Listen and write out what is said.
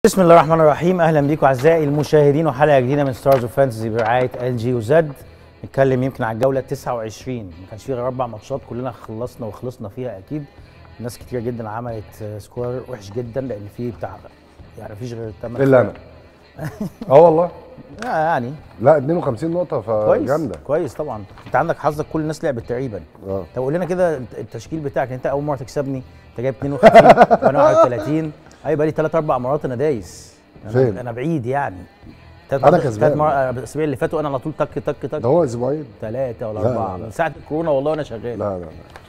بسم الله الرحمن الرحيم اهلا بيكم اعزائي المشاهدين وحلقه جديده من ستارز اوف فانتسي برعايه ال جي وزد نتكلم يمكن على الجوله 29 ما كانش فيه غير اربع ماتشات كلنا خلصنا وخلصنا فيها اكيد ناس كتير جدا عملت آه، سكور وحش جدا لان في بتاع يعني مفيش غير 8 الا انا اه والله يعني لا 52 نقطة كويس فجامدة كويس طبعا انت عندك حظك كل الناس لعبت تقريبا اه طب قول لنا كده انت- التشكيل بتاعك انت اول مره تكسبني انت جايب 52 وانا 31 اي بقى لي ثلاث اربع مرات انا دايس أنا- فين؟ انا بعيد يعني تلات أنا مرات- كسبان. تلات مرات الاسابيع اللي فاتوا انا على طول تك تك ده تك هو اسبوعين ثلاثه ولا لا، اربعه لا، لا. من ساعه الكورونا والله وانا شغال لا لا لا